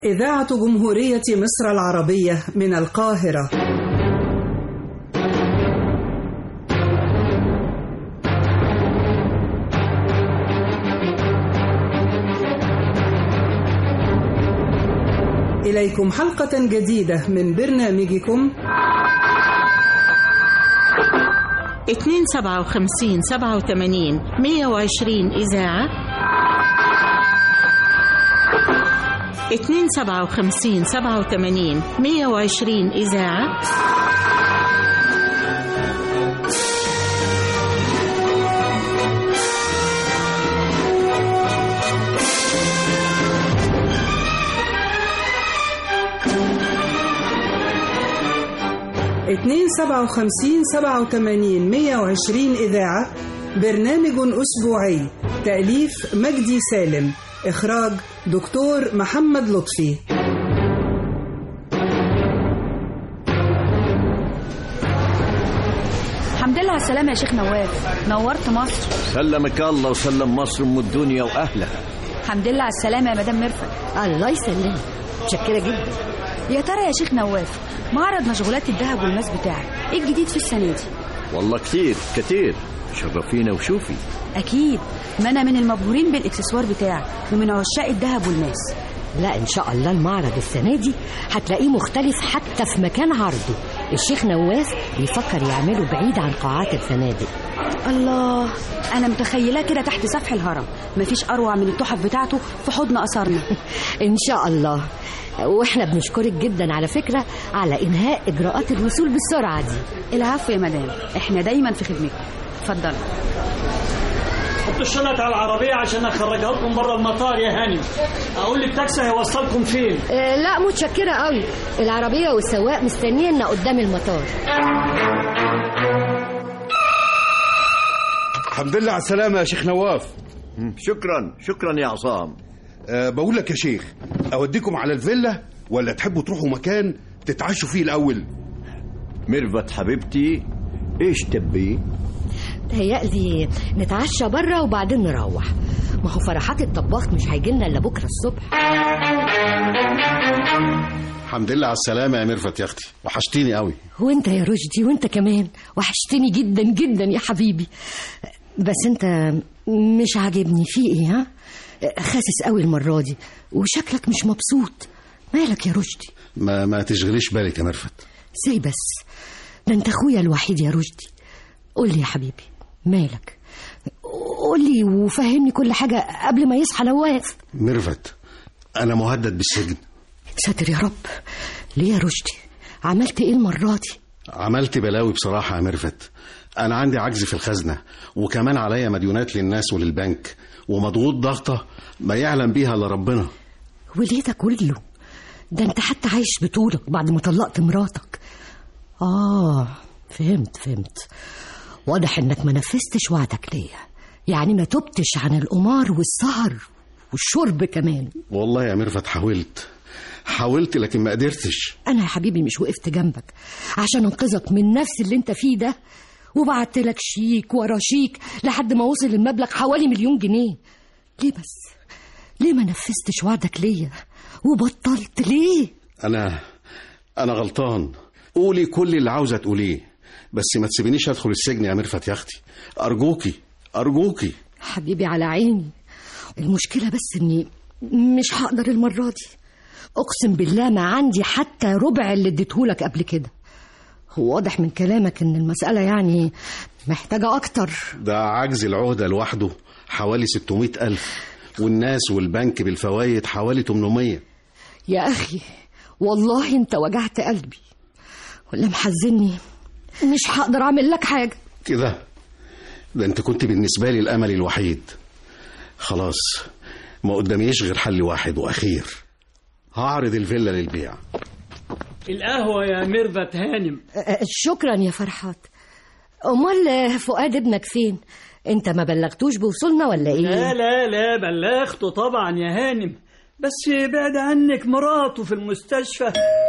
إذاعة جمهورية مصر العربية من القاهرة إليكم حلقة جديدة من برنامجكم اتنين سبعة وخمسين سبعة وثمانين مية وعشرين إذاعة اتنين سبعة وخمسين سبعة وثمانين مية وعشرين إذاعة اتنين سبعة وخمسين سبعة وثمانين مية وعشرين إذاعة برنامج أسبوعي تأليف مجدي سالم إخراج دكتور محمد لطفي الحمد لله على السلامة يا شيخ نواف نورت مصر سلمك الله وسلم مصر ام الدنيا واهلها الحمد لله على السلامة يا مدام مرفت الله يسلمك متشكرة جدا يا ترى يا شيخ نواف معرض مشغولات الذهب والماس بتاعك ايه الجديد في السنة دي والله كتير كتير شرفينا وشوفي اكيد ما انا من المبهورين بالاكسسوار بتاعك ومن عشاق الذهب والماس لا ان شاء الله المعرض السنة دي هتلاقيه مختلف حتى في مكان عرضه الشيخ نواس بيفكر يعمله بعيد عن قاعات الفنادق الله انا متخيلاه كده تحت سفح الهرم مفيش اروع من التحف بتاعته في حضن اثارنا ان شاء الله واحنا بنشكرك جدا على فكرة على انهاء اجراءات الوصول بالسرعة دي العفو يا مدام احنا دايما في خدمتكم اتفضل حطوا الشنط على العربية عشان أخرجها لكم بره المطار يا هاني أقول للتاكسي هيوصلكم فين آه لا متشكرة قوي العربية والسواق مستنينا قدام المطار الحمد لله على السلامة يا شيخ نواف شكرا شكرا يا عصام أه بقول لك يا شيخ أوديكم على الفيلا ولا تحبوا تروحوا مكان تتعشوا فيه الأول ميرفت حبيبتي ايش تبي تهيألي نتعشى بره وبعدين نروح ما هو فرحات الطباخ مش هيجيلنا الا بكره الصبح الحمد لله على السلامة يا ميرفت يا أختي وحشتيني قوي وانت يا رشدي وانت كمان وحشتني جدا جدا يا حبيبي بس انت مش عاجبني في ايه ها خاسس قوي المرة دي وشكلك مش مبسوط مالك يا رشدي ما, ما تشغليش بالك يا ميرفت ازاي بس ده انت اخويا الوحيد يا رشدي قول لي يا حبيبي مالك قول لي وفهمني كل حاجة قبل ما يصحى نواف ميرفت أنا مهدد بالسجن ساتر يا رب ليه يا رشدي عملت ايه المرة دي عملت بلاوي بصراحة يا ميرفت أنا عندي عجز في الخزنة وكمان عليا مديونات للناس وللبنك ومضغوط ضغطة ما يعلم بيها إلا ربنا وليه ده كله ده انت حتى عايش بطولك بعد ما طلقت مراتك اه فهمت فهمت واضح انك ما نفذتش وعدك ليا يعني ما تبتش عن القمار والسهر والشرب كمان والله يا ميرفت حاولت حاولت لكن ما قدرتش انا يا حبيبي مش وقفت جنبك عشان انقذك من نفس اللي انت فيه ده وبعت لك شيك ورا شيك لحد ما وصل المبلغ حوالي مليون جنيه ليه بس ليه ما نفذتش وعدك ليا وبطلت ليه أنا أنا غلطان قولي كل اللي عاوزة تقوليه بس ما تسيبينيش أدخل السجن يا ميرفت يا أختي أرجوكي أرجوكي حبيبي على عيني المشكلة بس اني مش هقدر المرة دي اقسم بالله ما عندي حتى ربع اللي اديتهولك قبل كده هو واضح من كلامك ان المسألة يعني محتاجة اكتر ده عجز العهدة لوحده حوالي 600 ألف والناس والبنك بالفوايد حوالي 800 يا اخي والله انت وجعت قلبي ولا محزني مش هقدر اعمل لك حاجة كده ده انت كنت بالنسبة لي الأمل الوحيد خلاص ما قداميش غير حل واحد وأخير هعرض الفيلا للبيع القهوة يا ميرفت هانم أه، شكرا يا فرحات امال فؤاد ابنك فين انت ما بلغتوش بوصولنا ولا ايه لا لا لا بلغته طبعا يا هانم بس بعد عنك مراته في المستشفى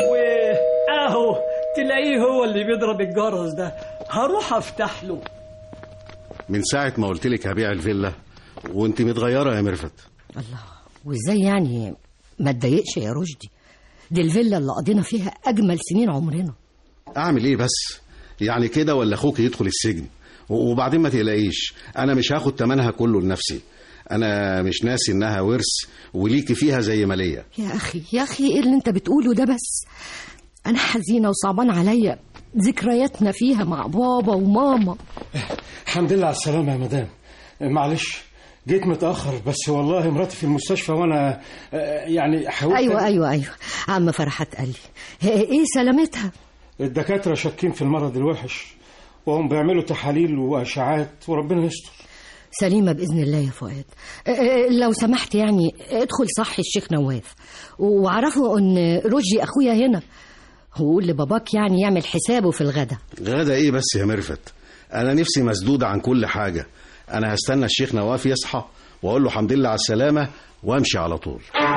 واهو تلاقيه هو اللي بيضرب الجرس ده هروح افتح له من ساعة ما قلت لك هبيع الفيلا وانت متغيرة يا ميرفت الله وازاي يعني ما تضايقش يا رشدي دي الفيلا اللي قضينا فيها أجمل سنين عمرنا اعمل ايه بس يعني كده ولا اخوك يدخل السجن وبعدين ما تقلقيش انا مش هاخد تمنها كله لنفسي انا مش ناسي انها ورث وليكي فيها زي ما ليا يا أخي يا أخي إيه اللي أنت بتقوله ده بس أنا حزينة وصعبان عليا ذكرياتنا فيها مع بابا وماما الحمد لله على السلامة يا مدام معلش جيت متأخر بس والله مراتي في المستشفى وأنا آه، يعني حاولت أيوة أيوة أيوة عم فرحات قال لي إيه سلامتها الدكاترة شاكين في المرض الوحش وهم بيعملوا تحاليل وأشعات وربنا يستر سليمة بإذن الله يا فؤاد أه، أه، لو سمحت يعني ادخل صحي الشيخ نواف وعرفوا ان رشدي اخويا هنا وقول لباباك يعني يعمل حسابه في الغدا غدا ايه بس يا مرفت انا نفسي مسدودة عن كل حاجة انا هستنى الشيخ نواف يصحى واقول له الحمد لله على السلامة وامشي على طول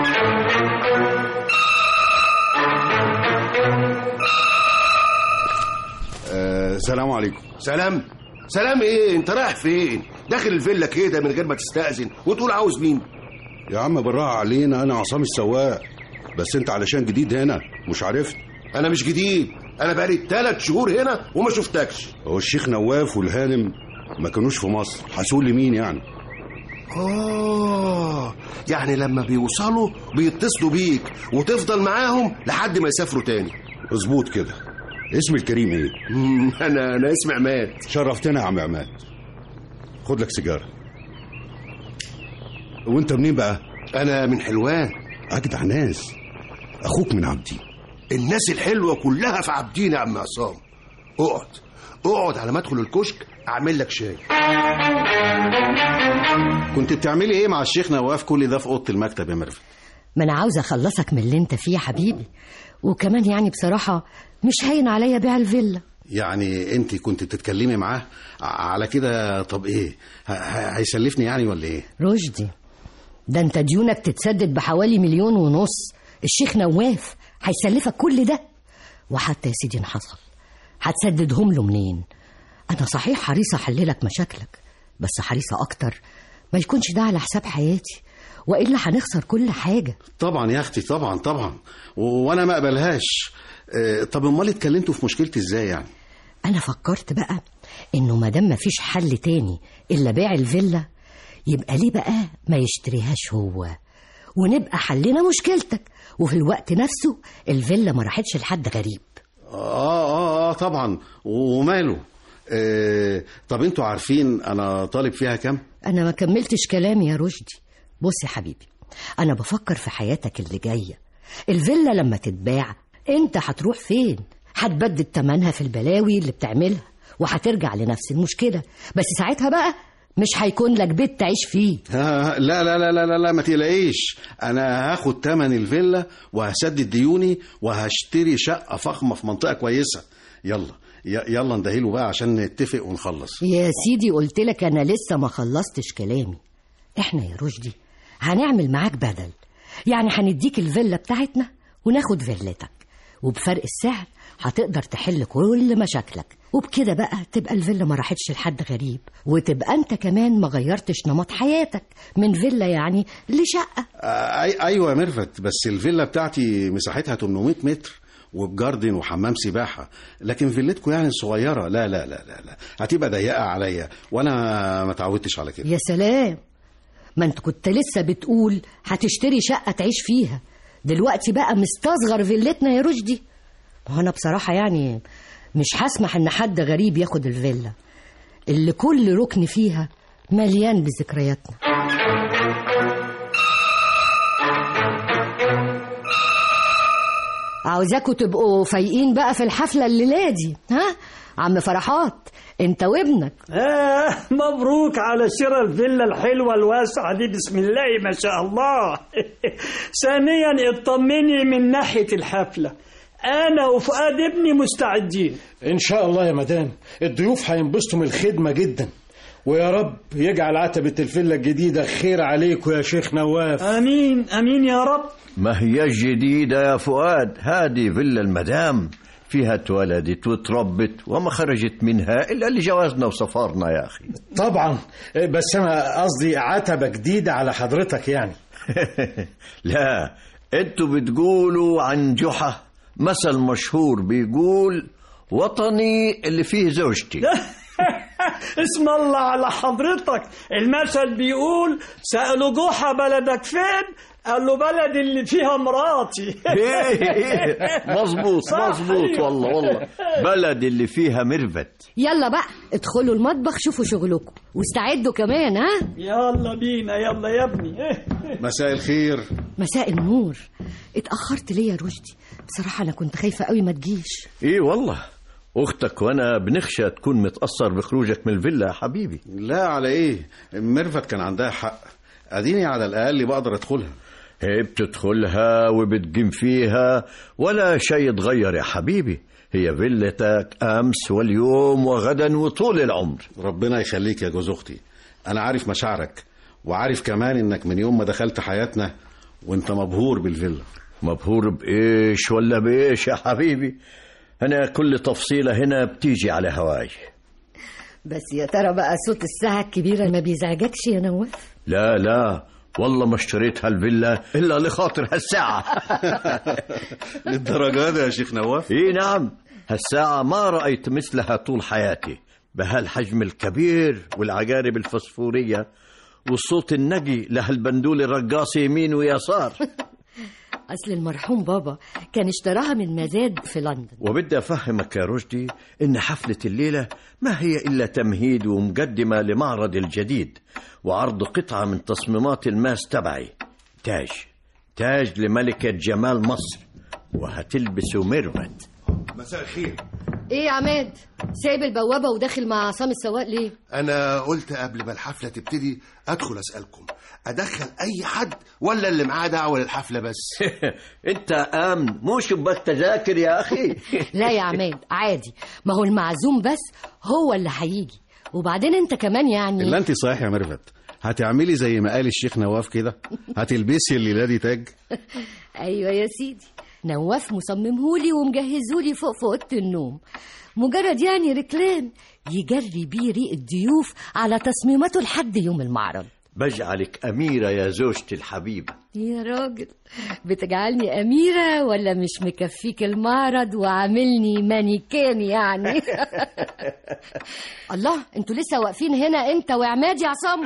آه سلام عليكم سلام سلام ايه انت رايح فين داخل الفيلا كده من غير ما تستأذن وتقول عاوز مين يا عم بالراحة علينا أنا عصام السواق بس أنت علشان جديد هنا مش عارفت انا مش جديد انا بقالي ثلاث شهور هنا وما شفتكش هو الشيخ نواف والهانم ما كانوش في مصر هسول لمين يعني اه يعني لما بيوصلوا بيتصلوا بيك وتفضل معاهم لحد ما يسافروا تاني مظبوط كده اسم الكريم ايه مم، انا انا اسمي عماد شرفتنا يا عم عماد خد لك سيجاره وانت منين بقى انا من حلوان اجدع ناس اخوك من عبدي الناس الحلوه كلها في عابدين يا عم عصام اقعد اقعد على ما ادخل الكشك اعمل لك شاي كنت بتعملي ايه مع الشيخ نواف كل ده في اوضه المكتب يا مرفت ما انا عاوزه اخلصك من اللي انت فيه يا حبيبي وكمان يعني بصراحه مش هين عليا بيع الفيلا يعني انت كنت بتتكلمي معاه ع- على كده طب ايه ه- ه- هيسلفني يعني ولا ايه رشدي ده انت ديونك تتسدد بحوالي مليون ونص الشيخ نواف هيسلفك كل ده وحتى يا سيدي إن حصل هتسددهم له منين انا صحيح حريصه احللك مشاكلك بس حريصه اكتر ما يكونش ده على حساب حياتي والا هنخسر كل حاجه طبعا يا اختي طبعا طبعا و- وانا ما اقبلهاش اه، طب امال اتكلمتوا في مشكلتي ازاي يعني انا فكرت بقى انه ما دام مفيش حل تاني الا بيع الفيلا يبقى ليه بقى ما يشتريهاش هو ونبقى حلنا مشكلتك وفي الوقت نفسه الفيلا ما راحتش لحد غريب اه اه اه طبعا وماله اه طب انتوا عارفين انا طالب فيها كام انا ما كملتش كلامي يا رشدي بص يا حبيبي انا بفكر في حياتك اللي جايه الفيلا لما تتباع انت هتروح فين هتبدد تمنها في البلاوي اللي بتعملها وهترجع لنفس المشكله بس ساعتها بقى مش هيكون لك بيت تعيش فيه ها لا لا لا لا لا, لا ما تقلقيش انا هاخد تمن الفيلا وهسدد ديوني وهشتري شقه فخمه في منطقه كويسه يلا ي- يلا ندهيله بقى عشان نتفق ونخلص يا سيدي قلت لك انا لسه ما خلصتش كلامي احنا يا رشدي هنعمل معاك بدل يعني هنديك الفيلا بتاعتنا وناخد فيلتك وبفرق السعر هتقدر تحل كل مشاكلك وبكده بقى تبقى الفيلا ما راحتش لحد غريب وتبقى انت كمان ما غيرتش نمط حياتك من فيلا يعني لشقه آه، أي ايوه يا ميرفت بس الفيلا بتاعتي مساحتها 800 متر وبجاردن وحمام سباحه لكن فيلتكم يعني صغيره لا لا لا لا لا هتبقى ضيقه عليا وانا ما اتعودتش على كده يا سلام ما انت كنت لسه بتقول هتشتري شقة تعيش فيها دلوقتي بقى مستصغر فيلتنا يا رشدي وانا بصراحة يعني مش هسمح ان حد غريب ياخد الفيلا اللي كل ركن فيها مليان بذكرياتنا عاوزاكوا تبقوا فايقين بقى في الحفلة الليلة دي ها عم فرحات انت وابنك آه مبروك على شراء الفيلا الحلوة الواسعة دي بسم الله ما شاء الله ثانيا اطمني من ناحية الحفلة أنا وفؤاد ابني مستعدين إن شاء الله يا مدام الضيوف هينبسطوا من الخدمة جدا ويا رب يجعل عتبة الفيلا الجديدة خير عليكم يا شيخ نواف آمين آمين يا رب ما هي جديدة يا فؤاد هذه فيلا المدام فيها اتولدت وتربت وما خرجت منها إلا لجوازنا وسفرنا يا أخي طبعا بس أنا قصدي عتبة جديدة على حضرتك يعني لا انتوا بتقولوا عن جحا مثل مشهور بيقول وطني اللي فيه زوجتي اسم الله على حضرتك المثل بيقول سألوا جحا بلدك فين قال له بلد اللي فيها مراتي إيه، إيه، مظبوط صح، مظبوط أيوة. والله والله بلد اللي فيها مرفت يلا بقى ادخلوا المطبخ شوفوا شغلكم واستعدوا كمان ها يلا بينا يلا يا ابني مساء الخير مساء النور اتأخرت ليه يا رشدي بصراحة أنا كنت خايفة قوي ما تجيش ايه والله اختك وانا بنخشى تكون متاثر بخروجك من الفيلا يا حبيبي لا على ايه ميرفت كان عندها حق اديني على الاقل بقدر ادخلها هي بتدخلها وبتقيم فيها ولا شيء يتغير يا حبيبي هي فيلتك امس واليوم وغدا وطول العمر ربنا يخليك يا جوز اختي انا عارف مشاعرك وعارف كمان انك من يوم ما دخلت حياتنا وانت مبهور بالفيلا مبهور بايش ولا بايش يا حبيبي انا كل تفصيله هنا بتيجي على هواي بس يا ترى بقى صوت الساعة الكبيرة ما بيزعجكش يا نواف لا لا والله ما اشتريت هالفيلا الا لخاطر هالساعه للدرجه دي يا شيخ نواف اي نعم هالساعه ما رايت مثلها طول حياتي بهالحجم الكبير والعقارب الفسفوريه والصوت النقي لهالبندول الرقاصه يمين ويسار أصل المرحوم بابا كان اشتراها من مزاد في لندن وبدي افهمك يا رشدي ان حفله الليله ما هي الا تمهيد ومقدمه لمعرض الجديد وعرض قطعه من تصميمات الماس تبعي تاج تاج لملكه جمال مصر وهتلبسه ميرفت مساء الخير إيه يا عماد سايب البوابة وداخل مع عصام السواق ليه؟ انا قلت قبل ما الحفله تبتدي ادخل اسالكم ادخل اي حد ولا اللي معاه دعوه للحفله بس انت امن مو شباك تذاكر يا اخي لا يا عماد عادي ما هو المعزوم بس هو اللي هيجي وبعدين انت كمان يعني الا انت صحيح يا ميرفت هتعملي زي ما قال الشيخ نواف كده هتلبسي الليله دي تاج ايوه يا سيدي نواف مصممهولي ومجهزهولي فوق في اوضه النوم مجرد يعني ركلام يجري بيه ريق الضيوف على تصميماته لحد يوم المعرض بجعلك اميره يا زوجتي الحبيبه يا راجل بتجعلني أميرة ولا مش مكفيك المعرض وعاملني مانيكان يعني الله انتوا لسه واقفين هنا انت وعماد يا عصام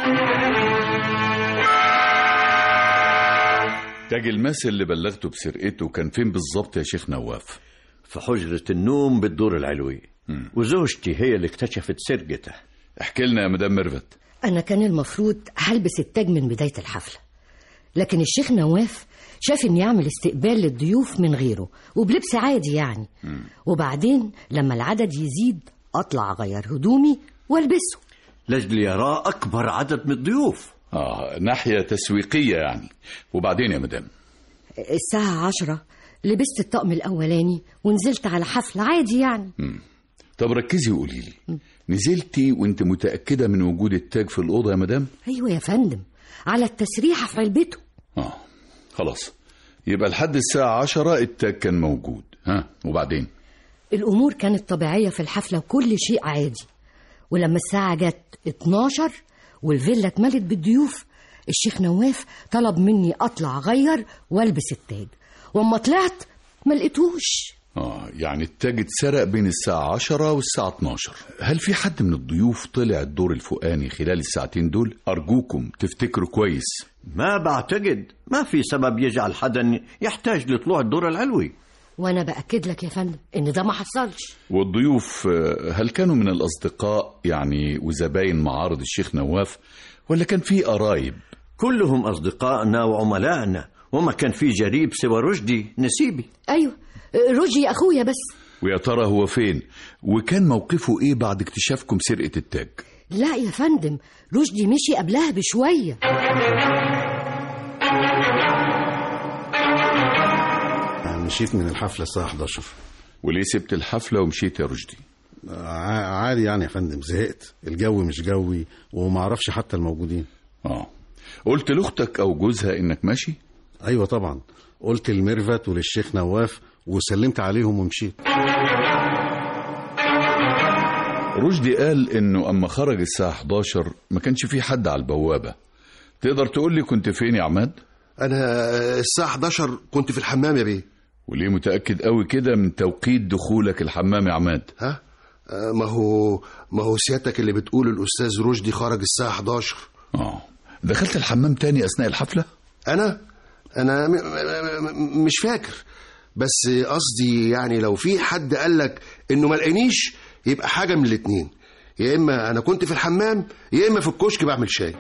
تاج الماس اللي بلغته بسرقته كان فين بالظبط يا شيخ نواف في حجره النوم بالدور العلوي وزوجتي هي اللي اكتشفت سرقته احكي لنا يا مدام ميرفت أنا كان المفروض هلبس التاج من بداية الحفلة لكن الشيخ نواف شاف إني أعمل استقبال للضيوف من غيره وبلبس عادي يعني وبعدين لما العدد يزيد أطلع أغير هدومي وألبسه لاجل يراه اكبر عدد من الضيوف اه ناحيه تسويقيه يعني وبعدين يا مدام الساعة عشرة لبست الطقم الأولاني ونزلت على حفلة عادي يعني طب ركزي وقولي لي نزلتي وانت متاكده من وجود التاج في الاوضه يا مدام أيوة يا فندم على التسريحة في علبته اه خلاص يبقى لحد الساعه عشرة التاج كان موجود ها وبعدين الأمور كانت طبيعية في الحفلة وكل شيء عادي ولما الساعة جت 12 والفيلا اتملت بالضيوف الشيخ نواف طلب مني أطلع أغير وألبس التاج وأما طلعت ما لقيتوش اه يعني التاج اتسرق بين الساعة 10 والساعة 12 هل في حد من الضيوف طلع الدور الفوقاني خلال الساعتين دول أرجوكم تفتكروا كويس ما بعتقد ما في سبب يجعل حدا يحتاج لطلوع الدور العلوي وأنا بأكد لك يا فندم إن ده ما حصلش والضيوف آه، هل كانوا من الأصدقاء يعني وزباين معارض الشيخ نواف ولا كان في قرايب كلهم أصدقائنا وعملائنا وما كان في جريب سوى رشدي نسيبي أيوة رجي أخويا بس ويا ترى هو فين وكان موقفه ايه بعد اكتشافكم سرقة التاج لا يا فندم رشدي مشي قبلها بشوية مشيت من الحفله الساعه 11 وليه سبت الحفلة ومشيت يا رشدي ع- عادي يعني يا فندم زهقت الجو مش جوي وما اعرفش حتى الموجودين اه قلت لاختك او جوزها انك ماشي ايوه طبعا قلت لميرفت وللشيخ نواف وسلمت عليهم ومشيت رشدي قال انه اما خرج الساعة 11 ما كانش في حد على البوابة تقدر تقول لي كنت فين يا عماد انا الساعه 11 كنت في الحمام يا بيه وليه متأكد قوي كده من توقيت دخولك الحمام يا عماد ها آه، ما هو ما هو سيادتك اللي بتقول الاستاذ رشدي خرج الساعه 11 اه دخلت الحمام تاني أثناء الحفلة انا انا م م م مش فاكر بس قصدي يعني لو في حد قال لك انه ما لقانيش يبقى حاجه من الاتنين يا اما انا كنت في الحمام يا اما في الكشك بعمل شاي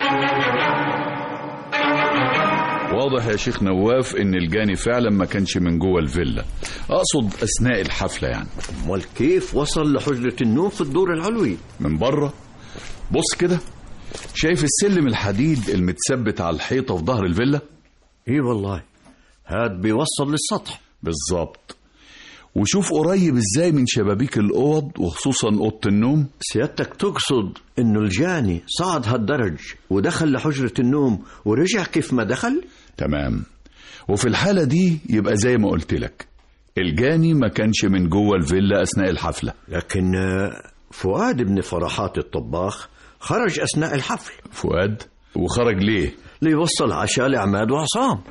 واضح يا شيخ نواف ان الجاني فعلا ما كانش من جوه الفيلا اقصد اثناء الحفله يعني امال كيف وصل لحجره النوم في الدور العلوي من بره بص كده شايف السلم الحديد المتثبت على الحيطه في ظهر الفيلا ايه والله هاد بيوصل للسطح بالظبط وشوف قريب ازاي من شبابيك الاوض وخصوصا اوضه النوم سيادتك تقصد انه الجاني صعد هالدرج ودخل لحجره النوم ورجع كيف ما دخل تمام وفي الحاله دي يبقى زي ما قلت لك الجاني ما كانش من جوه الفيلا اثناء الحفله لكن آه، فؤاد ابن فرحات الطباخ خرج اثناء الحفل فؤاد وخرج ليه ليوصل عشاء لعماد وعصام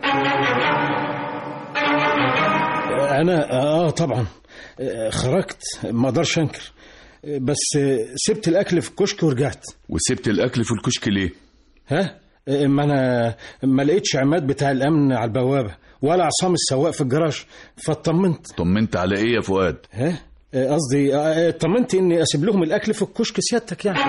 انا اه طبعا آه، خرجت ما اقدرش انكر آه، بس آه، سبت الاكل في الكشك ورجعت وسبت الاكل في الكشك ليه ها آه، ما انا ما لقيتش عماد بتاع الامن على البوابه ولا عصام السواق في الجراج فاطمنت طمنت على ايه يا فؤاد ها آه، قصدي آه، آه، اطمنت اني اسيب لهم الاكل في الكشك سيادتك يعني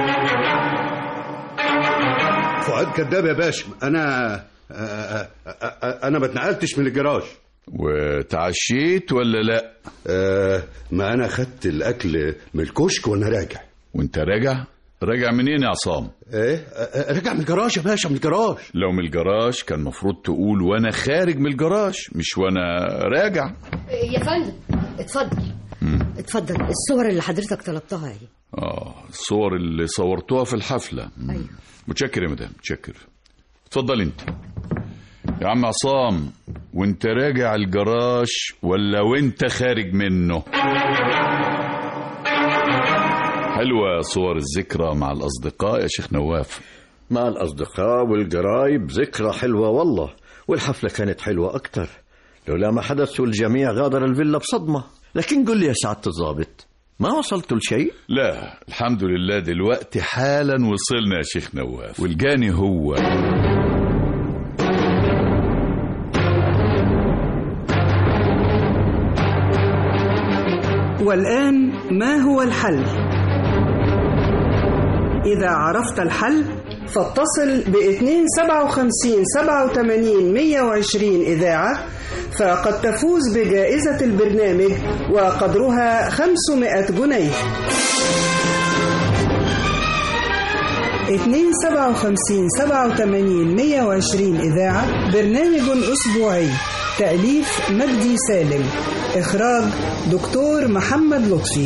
فؤاد كذاب يا باشا انا آه، آه، آه، انا ما اتنقلتش من الجراج وتعشيت ولا لا آه ما انا خدت الاكل من الكشك وانا راجع وانت راجع راجع منين يا عصام ايه آه، آه، راجع من الجراج يا باشا من الجراج لو من الجراج كان مفروض تقول وانا خارج من الجراج مش وانا راجع يا فندم اتفضل اتفضل الصور اللي حضرتك طلبتها اهي اه الصور اللي صورتوها في الحفله مم. أيوة. متشكر يا مدام متشكر اتفضل انت يا عم عصام وانت راجع الجراج ولا وانت خارج منه حلوة صور الذكرى مع الأصدقاء يا شيخ نواف مع الأصدقاء والجرايب ذكرى حلوة والله والحفلة كانت حلوة أكتر لولا ما حدث والجميع غادر الفيلا بصدمة لكن قل لي يا سعادة الضابط ما وصلت لشيء لا الحمد لله دلوقتي حالا وصلنا يا شيخ نواف والجاني هو والآن ما هو الحل؟ إذا عرفت الحل فاتصل ب 257 87 120 إذاعة فقد تفوز بجائزة البرنامج وقدرها 500 جنيه 257 87 120 إذاعة برنامج أسبوعي تأليف مجدي سالم إخراج دكتور محمد لطفي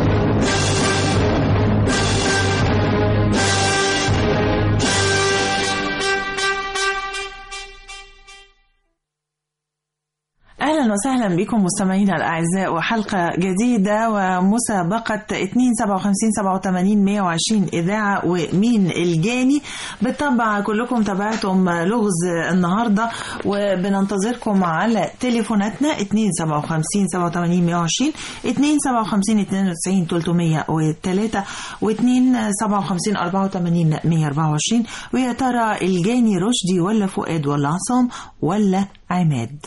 اهلا وسهلا بكم مستمعينا الاعزاء وحلقه جديده ومسابقه 257 87 120 اذاعه ومين الجاني بالطبع كلكم تابعتم لغز النهارده وبننتظركم على تليفوناتنا 257 87 120 257 92 303 و257 84 124 ويا ترى الجاني رشدي ولا فؤاد ولا عصام ولا عماد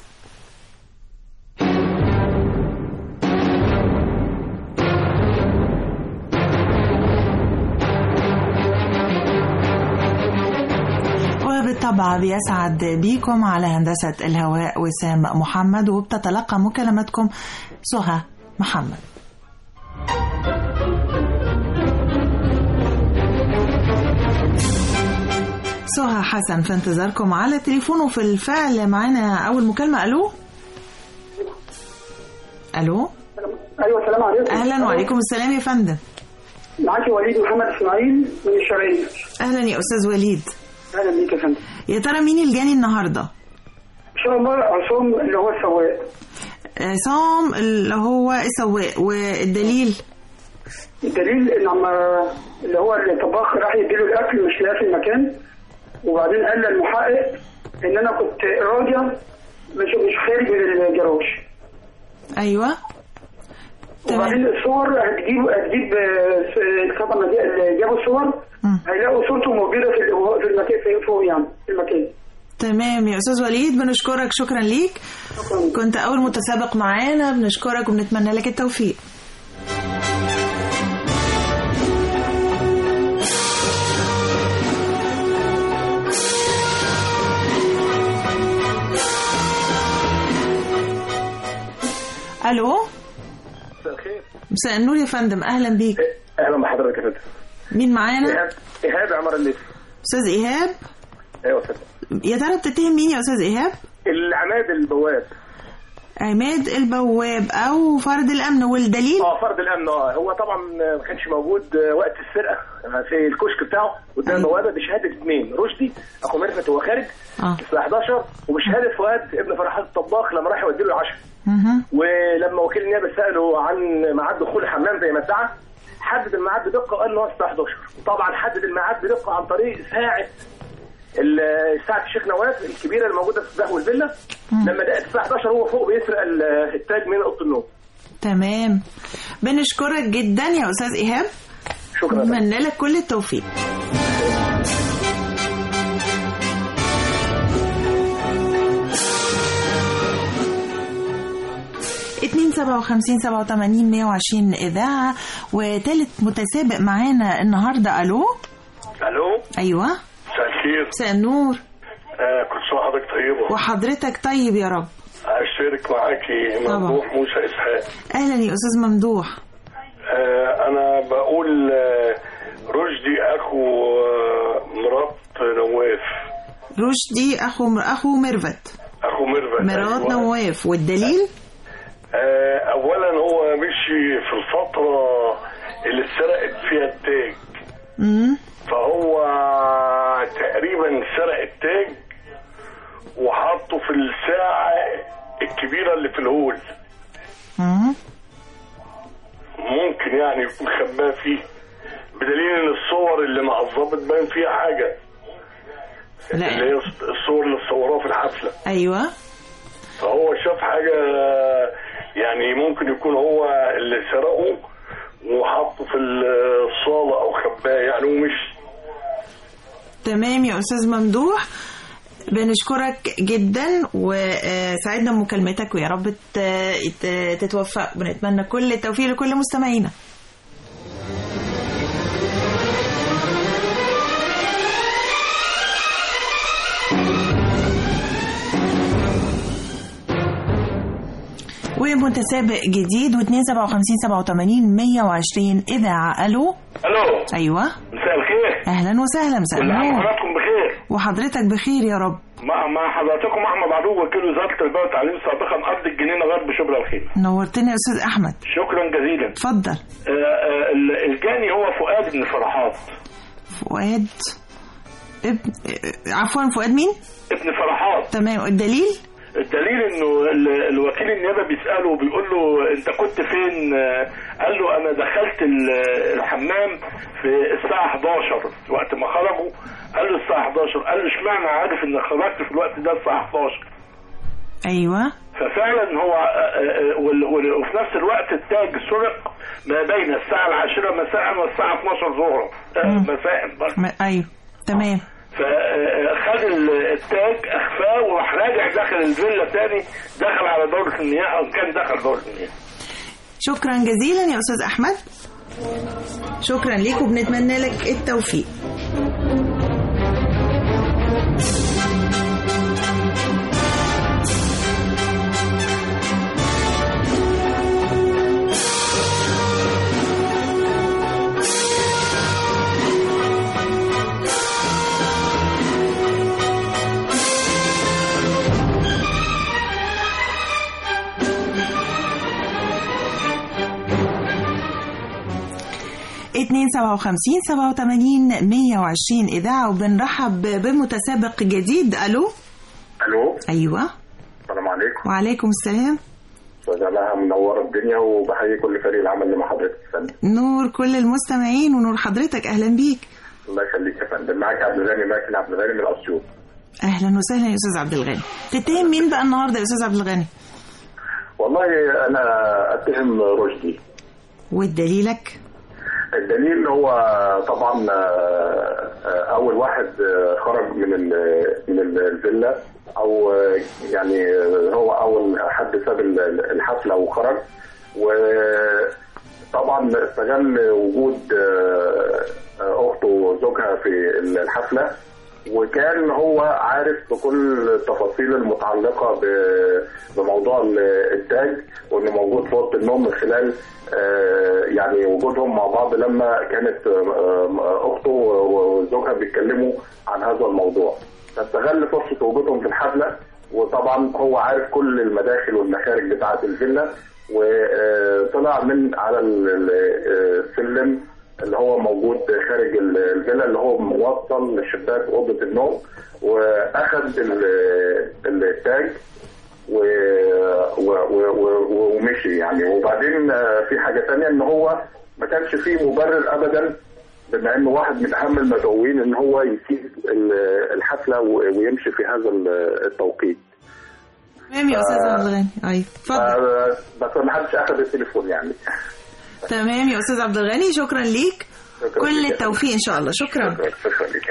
وبالطبع بيسعد بيكم على هندسة الهواء وسام محمد وبتتلقى مكالمتكم سهى محمد سهى حسن في انتظاركم على التليفون وفي الفعل معانا أول مكالمة ألو ألو ايوه السلام عليكم أهلا وعليكم السلام يا فندم معاكي وليد محمد اسماعيل من الشرقيه أهلا يا أستاذ وليد اهلا بيك يا فندم يا ترى مين الجاني النهارده؟ ان شاء الله عصام اللي هو السواق عصام اللي هو السواق والدليل الدليل ان لما اللي هو الطباخ راح يديله الاكل مش لاقي في المكان وبعدين قال للمحقق ان انا كنت راجع مش مش خارج من الجراج ايوه وبعدين الصور هتجيب هتجيب آه، في- طبعا اللي جابوا الصور هيلاقوا صورته موجوده في ال- في المكان في فوق يعني في المكان تمام يا استاذ وليد بنشكرك شكرا ليك كنت اول متسابق معانا بنشكرك وبنتمنى لك التوفيق الو مساء الخير مساء النور يا فندم اهلا بيك اهلا بحضرتك يا فندم مين معانا ايهاب ايهاب عمر الليثي استاذ ايهاب ايوه يا فندم يا ترى بتتهم مين يا استاذ ايهاب العماد البواب عماد البواب او فرد الامن والدليل اه فرد الامن اه هو طبعا ما كانش موجود آه، وقت السرقه آه، في الكشك بتاعه قدام البوابه بشهاده اثنين رشدي اخو ميرفت هو خارج اه الساعه 11 وبشهاده فؤاد ابن فرحات الطباخ لما راح يودي له العشاء ولما وكيل النيابه ساله عن ميعاد دخول الحمام زي ما ادعى حدد الميعاد بدقه وقال ان هو الساعه 11 طبعا حدد الميعاد بدقه عن طريق ساعه ال- ساعه الشيخ نواف الكبيره اللي موجوده في قهوه الفيلا لما دقت الساعه 11 هو فوق بيسرق ال- التاج من اوضه النوم تمام بنشكرك جدا يا استاذ ايهاب شكرا نتمنى لك كل التوفيق اتنين سبعة وخمسين سبعة وتمانين مية وعشرين إذاعة وتالت متسابق معانا النهاردة ألو الو أيوة مساء الخير مساء النور آه كل سنه وحضرتك طيبه وحضرتك طيب يا رب اشترك معاكي طبعا. ممدوح موسى اسحاق أهلا يا أستاذ ممدوح آه انا بقول آه رشدي اخو آه مرات نواف رشدي أخو أخو ميرفت اخو ميرفت مرات أيوة. نواف والدليل آه اولا هو مشي في الفتره اللي اتسرقت فيها التاج مم. فهو تقريبا سرق التاج وحطه في الساعه الكبيره اللي في الهول مم. ممكن يعني يكون خباه فيه بدليل ان الصور اللي مع الظابط باين فيها حاجه لا. اللي هي الصور اللي اتصوروها في الحفله أيوة فهو شاف حاجه يعني ممكن يكون هو اللي سرقه وحطه في الصاله او خباه يعني ومشي تمام يا استاذ ممدوح بنشكرك جدا وسعدنا بمكالمتك ويا رب ت- ت- تتوفق بنتمنى كل التوفيق لكل مستمعينا ومتسابق جديد و257 87 120 اذاعه الو الو ايوه مساء الخير اهلا وسهلا مساء كل عام النور وحضراتكم بخير وحضرتك بخير يا رب مع مع حضراتكم احمد عدو وكيل وزاره التربيه والتعليم سابقا ارض الجنينه غرب شبرا الخيمه نورتني يا استاذ احمد شكرا جزيلا اتفضل آه، آه، ال- الجاني هو فؤاد بن فرحات فؤاد ابن عفوا فؤاد مين ابن فرحات تمام الدليل الدليل انه ال- الوكيل النيابه بيساله وبيقول له انت كنت فين آه، قال له انا دخلت ال- الحمام في الساعه 11 وقت ما خرجوا قال له الساعه 11 قال له اشمعنى عارف ان خرجت في الوقت ده الساعه 11 ايوه ففعلا هو آه، آه، وال- وال- وفي نفس الوقت التاج سرق ما بين الساعه العاشره مساء والساعه 12 ظهرا آه، مساء برضه. م- ايوه تمام فخد التاج اخفاه وراح راجع داخل الفيلا تاني دخل على دورة المياه او كان دخل دورة المياه شكرا جزيلا يا استاذ احمد شكرا ليك وبنتمنى لك التوفيق اتنين سبعة وخمسين سبعة وتمانين مية وعشرين إذاعة وبنرحب بمتسابق جديد ألو الو أيوة السلام عليكم وعليكم السلام استاذ علاء منوره الدنيا وبحيي كل فريق العمل اللي مع حضرتك يا فندم نور كل المستمعين ونور حضرتك أهلا بيك الله يخليك يا فندم معاك عبد الغني ماكن عبد الغني من الاسيوط اهلا وسهلا يا استاذ عبد الغني تتهم مين بقى النهارده يا استاذ عبد الغني والله انا اتهم رشدي ودليلك الدليل هو طبعا آه، آه، اول واحد آه، خرج من ال- من ال- الفيلا او آه، يعني هو اول حد ساب ال- الحفله وخرج وطبعا استغل وجود آه، آه، اخته وزوجها في الحفله وكان هو عارف بكل التفاصيل المتعلقه ب- بموضوع ال- التاج وانه موجود في اوضه النوم من خلال آه، يعني وجودهم مع بعض لما كانت آه، آه، اخته وزوجها بيتكلموا عن هذا الموضوع فاستغل فرصه وجودهم في الحفله وطبعا هو عارف كل المداخل والمخارج بتاعه الفيلا وطلع من على ال- ال- السلم اللي هو موجود خارج ال- الفيلا اللي هو موصل لشباك اوضه النوم واخذ ال- التاج و... و... و... و... ومشي يعني وبعدين آه، في حاجه تانية ان هو ما كانش فيه مبرر ابدا بما انه واحد من اهم المدعوين ان هو يسيب ال- الحفله و... ويمشي في هذا ال- التوقيت تمام يا استاذ عبد الغني اي اتفضل آه، بس ما حدش اخذ التليفون يعني تمام يا استاذ عبد الغني شكرا ليك شكراً كل لك. التوفيق ان شاء الله شكرا شكرا لك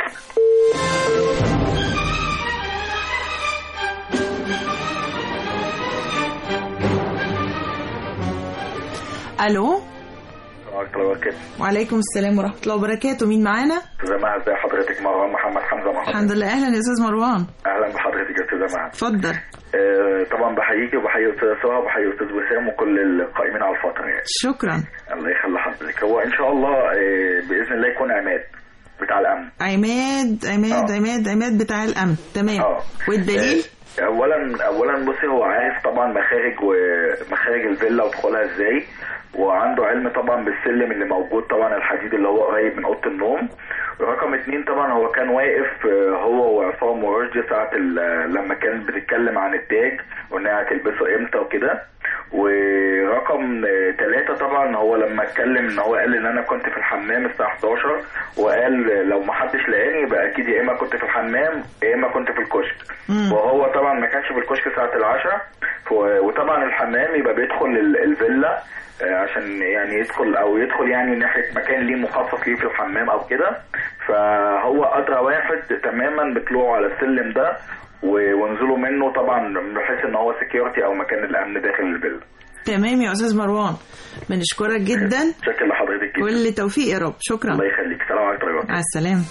الو ورحمة الله وبركاته وعليكم السلام ورحمه الله وبركاته مين معانا أستاذة مها ازي حضرتك مروان محمد حمزة محمد الحمد لله اهلا يا استاذ مروان أهلا بحضرتك يا أستاذة مها اتفضل آه، طبعا بحييكي وبحيي أستاذة سهى وبحيي أستاذ وسام وكل القائمين على الفترة يعني شكرا الله يخلي حضرتك هو إن شاء الله آه، بإذن الله يكون عماد بتاع الأمن عماد عماد عماد عماد بتاع الامن تمام والدليل اولا اولا بصي هو عارف طبعا مخارج ومخارج الفيلا ودخولها ازاي وعنده علم طبعا بالسلم اللي موجود طبعا الحديد اللي هو قريب من اوضه النوم رقم اتنين طبعا هو كان واقف آه، هو وعصام ورشدي ساعة ال- لما كانت بتتكلم عن التاج وانها هتلبسه امتى وكده ورقم آه، تلاتة طبعا هو لما اتكلم ان هو قال ان انا كنت في الحمام الساعة 11 وقال لو ما حدش لقاني يبقى اكيد يا اما كنت في الحمام يا اما كنت في الكشك وهو طبعا ما كانش في الكشك ساعة العشاء ف- وطبعا الحمام يبقى بيدخل ال- الفيلا آه، عشان يعني يدخل او يدخل يعني ناحية مكان ليه مخصص ليه في الحمام او كده فهو ادرى واحد تماما بطلوعه على السلم ده و- ونزوله منه طبعا بحيث ان هو سكيورتي او مكان الامن داخل الفيلا تمام يا استاذ مروان بنشكرك جدا شكرا لحضرتك جدا كل توفيق يا رب شكرا الله يخليك سلام عليكم ورحمة الله مع السلامه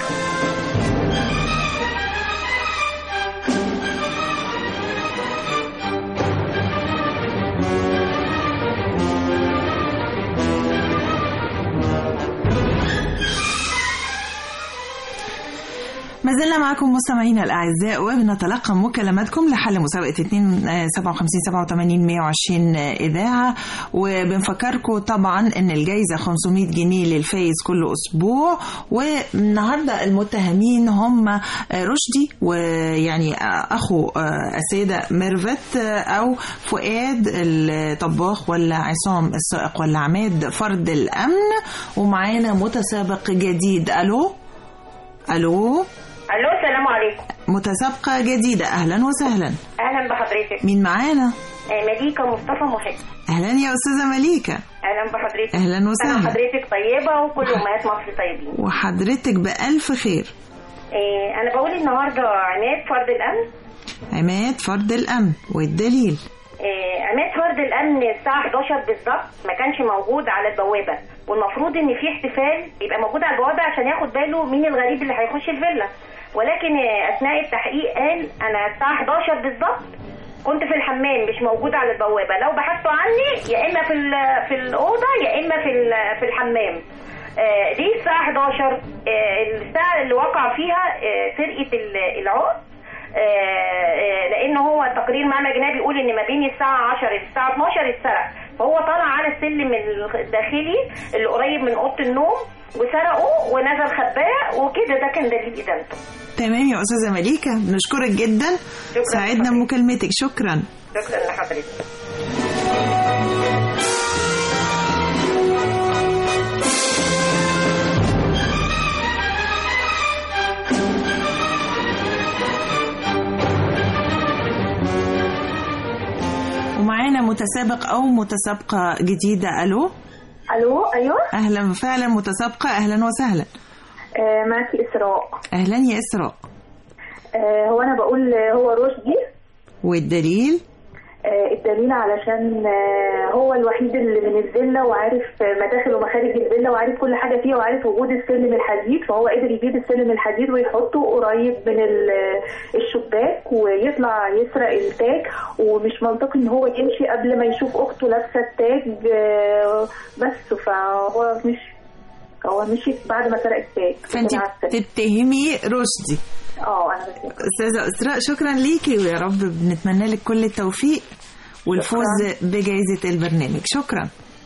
ما زلنا معكم مستمعينا الاعزاء وبنتلقى مكالماتكم لحل مسابقه 2 آه، 57 87 120 اذاعه وبنفكركم طبعا ان الجائزه 500 جنيه للفايز كل اسبوع والنهارده المتهمين هم آه، رشدي ويعني آه، اخو آه، السيده ميرفت آه، او فؤاد الطباخ ولا عصام السائق ولا عماد فرد الامن ومعانا متسابق جديد الو الو الو السلام عليكم متسابقة جديدة أهلا وسهلا اهلا بحضرتك مين معانا؟ آه، مليكة مصطفى محب أهلا يا أستاذة مليكة اهلا بحضرتك أهلاً وسهلاً. أنا حضرتك طيبة وكل امهات مصر طيبين وحضرتك بألف خير آه، انا بقول النهارده عماد فرد الامن عماد فرد الأمن والدليل آه، عماد فرد الامن الساعه 11 بالظبط ما كانش موجود على البوابه والمفروض ان في احتفال يبقى موجود على البوابه عشان ياخد باله مين الغريب اللي هيخش الفيلا ولكن آه، اثناء التحقيق قال انا الساعه 11 بالظبط كنت في الحمام مش موجود على البوابه لو بحثتوا عني يا اما في ال- في الاوضه يا اما في ال- في الحمام آه، ليه الساعه 11 آه، الساعه اللي وقع فيها آه، سرقه ال- العقد آه، آه، لان هو التقرير معنا جنابي بيقول ان ما بين الساعه 10 للساعه 12 اتسرق فهو طلع على السلم الداخلي اللي قريب من اوضه النوم وسرقه ونزل خباه وكده ده كان دليل ادانته تمام يا أستاذة مليكة بنشكرك جدا سعدنا بمكالمتك شكرا شكرا لحضرتك متسابق او متسابقه جديده الو الو ايوه اهلا فعلا متسابقه اهلا وسهلا آه معاكي اسراء اهلا يا اسراء آه هو انا بقول آه، هو رشدي والدليل آه الدليل علشان آه هو الوحيد اللي من الفيلا وعارف آه، مداخل ومخارج الفيلا وعارف كل حاجه فيها وعارف وجود السلم الحديد فهو قدر يجيب السلم الحديد ويحطه قريب من ال- الشباك ويطلع يسرق التاج ومش منطقي ان هو يمشي قبل ما يشوف اخته لابسه التاج آه، بس فهو مش هو مشي بعد ما سرق التاج فانت تتهمي رشدي اه انا بس استاذه اسراء شكرا ليكي ويا رب بنتمنى لك كل التوفيق والفوز بجائزه البرنامج شكرا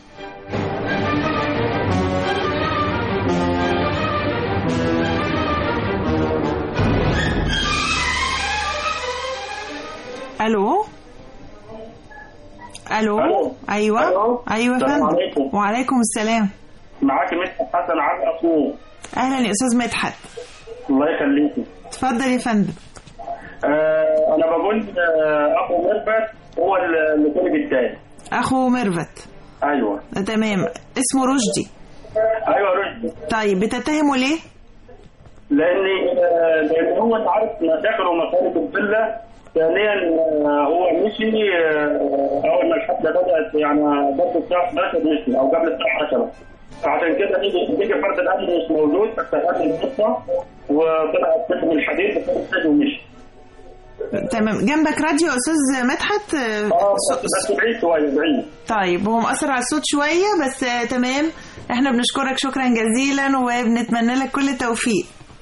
الو الو ألو. ايوه ألو. ايوه يا السلام فندم عليكم. وعليكم السلام معاك مدحت حسن عبد اخوه اهلا يا استاذ مدحت الله يخليكي اتفضل يا فندم آه انا بقول آه اخو مربت هو اللي طلب التاني اخو ميرفت ايوه تمام اسمه رشدي ايوه رشدي طيب بتتهمه ليه لان آه، لان هو انت عارف مداخل ومخارج الفيلا ثانيا آه، هو مشي آه، اول ما الحفله بدات يعني قبل الساعه 11 مشي او قبل الساعه 10 فعشان كده نيجي نيجي فرد الامن مش موجود فاستغل القصه وطلع السلم الحديد وخد السلم ومشي تمام جنبك راديو يا استاذ مدحت اه بس بس بعيد شويه بعيد طيب هو مأثر على الصوت شوية بس آه، تمام احنا بنشكرك شكرا جزيلا وبنتمنى لك كل التوفيق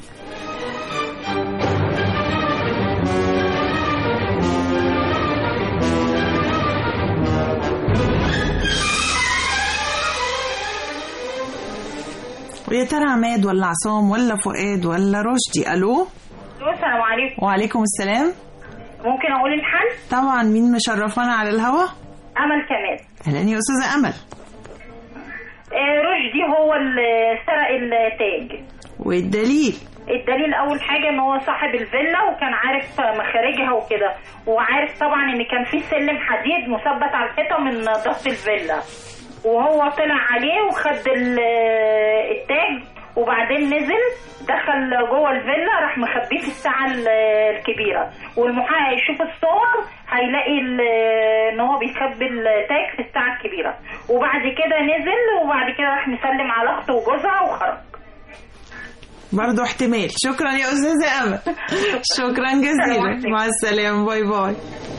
ويا ترى عماد ولا عصام ولا فؤاد ولا رشدي الو السلام عليكم وعليكم السلام ممكن اقول الحل طبعا مين مشرفانا على الهوا امل كمال اهلا يا استاذه امل آه، رشدي هو اللي سرق التاج والدليل الدليل اول حاجه ان هو صاحب الفيلا وكان عارف مخارجها وكده وعارف طبعا ان كان في سلم حديد مثبت على الحيطه من ضغط الفيلا وهو طلع عليه وخد ال- التاج وبعدين نزل دخل جوه الفيلا راح مخبيه في الساعه ال- الكبيره والمحقق يشوف الصور هيلاقي ال- ان هو بيخبي التاج في الساعه الكبيره وبعد كده نزل وبعد كده راح مسلم على اخته وجوزها وخرج برضه احتمال شكرا يا استاذه امل شكرا جزيلا مع السلامه باي باي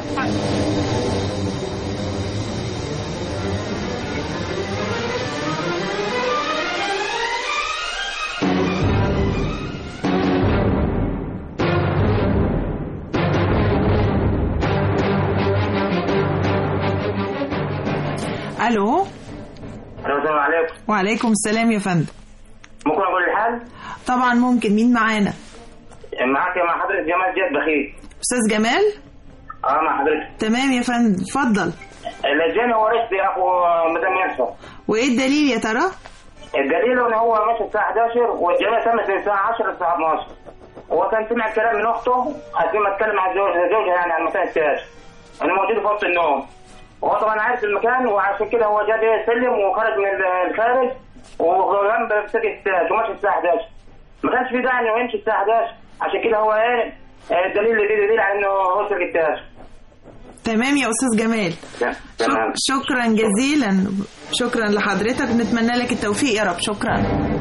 الو السلام عليكم وعليكم السلام يا فندم ممكن اقول الحل طبعا ممكن مين معانا معاك مع حضرتك جمال جد بخيت استاذ جمال اه مع حضرتك تمام يا فندم اتفضل اللجان هو رشدي اخو مدام ياسر وايه الدليل يا ترى الدليل ان هو ماشي الساعه 11 والجماعه تمت من الساعه 10 للساعه 12 هو كان سمع كلام من اخته قبل ما اتكلم عن زوج زوجها يعني عن مكان التاج انا موجود في اوضه النوم وهو طبعا عارف المكان وعشان كده هو جاب سلم وخرج من الخارج وجنب سجن التاج وماشي الساعه 11 ما كانش في داعي انه يمشي الساعه 11 عشان كده هو ايه آه، الدليل اللي دي دليل على انه هو سجن التاج تمام يا استاذ جمال تمام شكرا جزيلا شكرا لحضرتك نتمنى لك التوفيق يا رب شكرا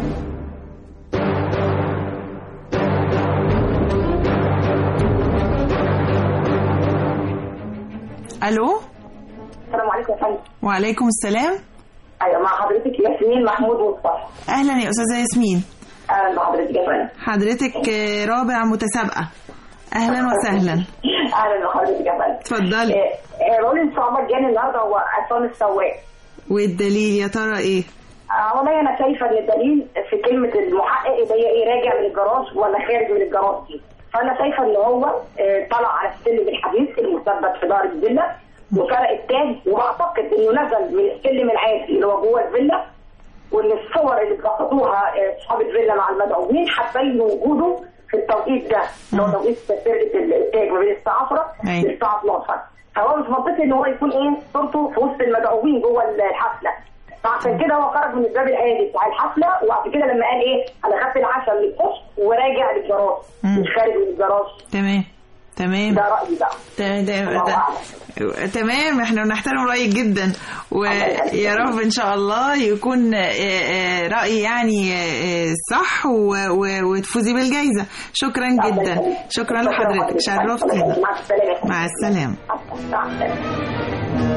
الو السلام عليكم يا فندم وعليكم السلام ايوه مع حضرتك ياسمين محمود مصطفى اهلا يا استاذه ياسمين اهلا بحضرتك يا فندم حضرتك آه، رابع متسابقه اهلا وسهلا اهلا بحضرتك يا فندم اتفضلي آه، آه، بقول ان شاء الله الجاني النهارده هو عصام السواق والدليل يا ترى ايه آه، والله انا شايفه ان الدليل في كلمه المحقق اللي هي ايه راجع من الجراج ولا خارج من الجراج دي فانا شايفه ان هو آه، طلع على السلم الحديد المثبت في دار الفيلا وسرق التاج واعتقد انه نزل من السلم العادي اللي هو جوه الفيلا وان الصور اللي اتلقطوها آه، اصحاب الفيلا مع المدعوين هتبين وجوده في التوقيت ده اللي هو توقيت سرقه التاج ما بين الساعه 10 أيوة. للساعه 12 فهو مش منطقي ان هو يكون ايه صورته في وسط المدعوين جوه الحفله فعشان كده هو خرج من الباب العادي بتاع الحفله وبعد كده لما قال ايه انا خدت العشاء اللي الكشك وراجع للجراج مش خارج من الجراج تمام تمام ده رايي بقى ده ده ده تمام احنا بنحترم رايك جدا ويا رب ان شاء الله يكون آه، آه، راي يعني آه، صح و- و- وتفوزي بالجائزه شكرا جدا شكرا لحضرتك شرفتينا مع السلامه مع السلامه مع السلامه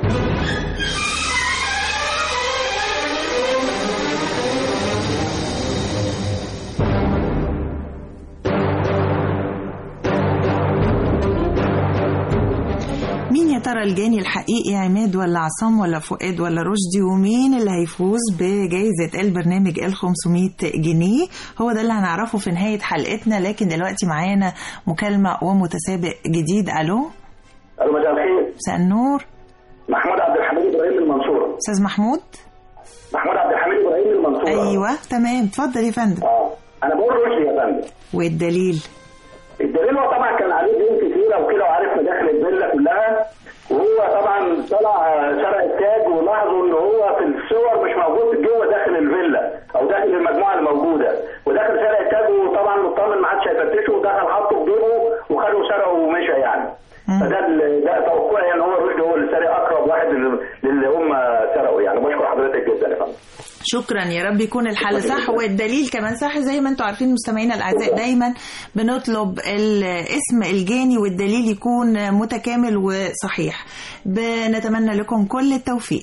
مين يا ترى الجاني الحقيقي عماد ولا عصام ولا فؤاد ولا رشدي ومين اللي هيفوز بجائزة البرنامج ال 500 جنيه هو ده اللي هنعرفه في نهاية حلقتنا لكن دلوقتي معانا مكالمة ومتسابق جديد ألو الو مساء الخير مساء النور محمود عبد الحميد ابراهيم من المنصوره أستاذ محمود محمود عبد الحميد ابراهيم من المنصوره أيوة تمام اتفضل يا فندم اه انا بقول رشدي يا فندم والدليل الدليل هو طبعا كان عليه دين كتيره وكده وعارف مداخل الفيلا كلها وهو طبعا طلع سرق التاج ولاحظوا ان هو في الصور مش موجود جوه داخل الفيلا او داخل المجموعه الموجوده وداخل سرق التاج وطبعا مطمن ما عادش هيفتشه ودخل حطه في جيبه وخده وسرقه ومشى يعني فده ال- ده توقعي ان هو رشدي هو اللي سارق اقرب واحد لل- للي هم سرقوا يعني بشكر حضرتك جدا يا فندم شكرا يا رب يكون الحل صح والدليل كمان صح زي ما انتم عارفين مستمعينا الاعزاء دايما بنطلب الاسم الجاني والدليل يكون متكامل وصحيح بنتمنى لكم كل التوفيق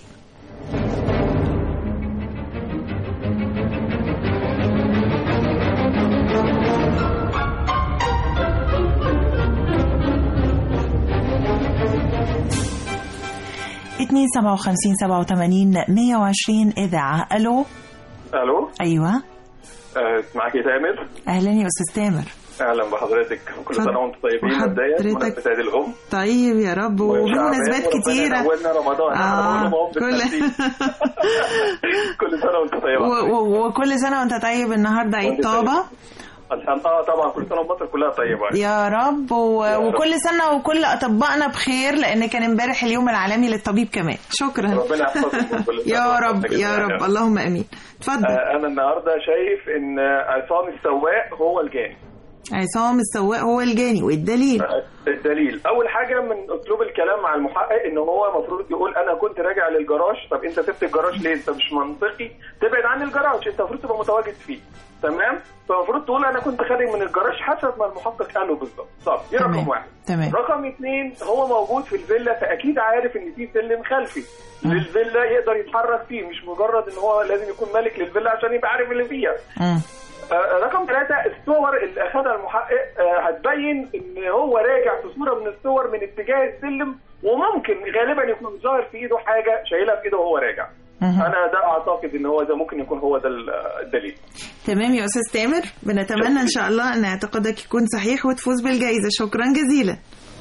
اتنين سبعة وخمسين سبعة وثمانين مية وعشرين إذاعة ألو الو أيوة آه، معاكي تامر أهلا يا أستاذ تامر اهلا بحضرتك كل سنه وانتم طيبين مبدئيا وحضرتك. مناسبه عيد الام طيب يا رب وفي وشعبان مناسبات وربنا كتيرة يقولنا رمضان آه، آه كل كل كل سنه وانتم طيبين و- و- وكل سنة وأنت طيب النهاردة عيد وأنت طابة الحمد اه طبعا كل سنه ومصر كلها طيبه يا رب و... يا رب. وكل سنة وكل أطبائنا بخير لأن كان امبارح اليوم العالمي للطبيب كمان شكرا ربنا يحفظكم كل سنة يا وأنتم رب طيبين يا رب اللهم آمين اتفضل آه انا النهارده شايف ان عصام السواق هو الجاني عصام السواق هو الجاني والدليل الدليل اول حاجه من اسلوب الكلام مع المحقق ان هو المفروض يقول انا كنت راجع للجراج طب انت سبت الجراج ليه انت مش منطقي تبعد عن الجراج انت المفروض تبقى متواجد فيه تمام فالمفروض تقول انا كنت خارج من الجراج حسب ما المحقق قاله بالظبط طب دي رقم تمام. واحد تمام رقم اثنين هو موجود في الفيلا فاكيد عارف ان في سلم خلفي للفيلا يقدر يتحرك فيه مش مجرد ان هو لازم يكون مالك للفيلا عشان يبقى عارف اللي فيها مم. آه، رقم ثلاثة الصور اللي أخذها المحقق آه، هتبين إن هو راجع في صورة من الصور من اتجاه السلم وممكن غالبا يكون ظاهر في إيده حاجة شايلها في إيده وهو راجع. مهم. أنا ده أعتقد إن هو ده ممكن يكون هو ده ال- الدليل. تمام يا أستاذ تامر بنتمنى إن شاء الله أن اعتقادك يكون صحيح وتفوز بالجائزة شكرا جزيلا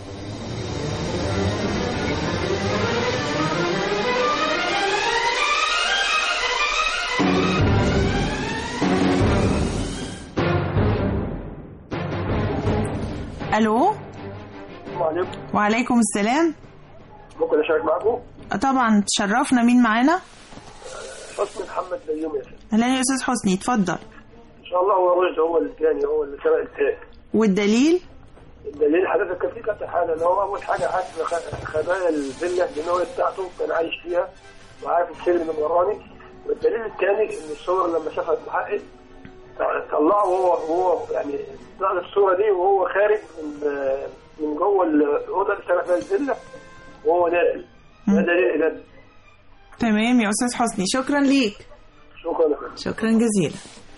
ألو وعليكم وعليكم السلام ممكن اشارك معكم طبعا تشرفنا مين معانا حسني محمد بيومي يا شيخ. اهلا يا استاذ حسني اتفضل ان شاء الله هو رشد هو الثاني هو اللي سرق التاج والدليل الدليل حضرتك كان في كذا حاله ان هو اول حاجه عارف خ- خبايا الفيلا لان هو بتاعته كان عايش فيها وعارف السلم من وراني والدليل الثاني ان الصور لما شافها المحقق طلعه وهو وهو يعني طلع الصوره دي وهو خارج من من جوه الاوضه اللي سرق فيها الفيلا وهو نازل ده دليل إدانة. تمام يا استاذ حسني شكرا ليك شكرا لك شكرا جزيلا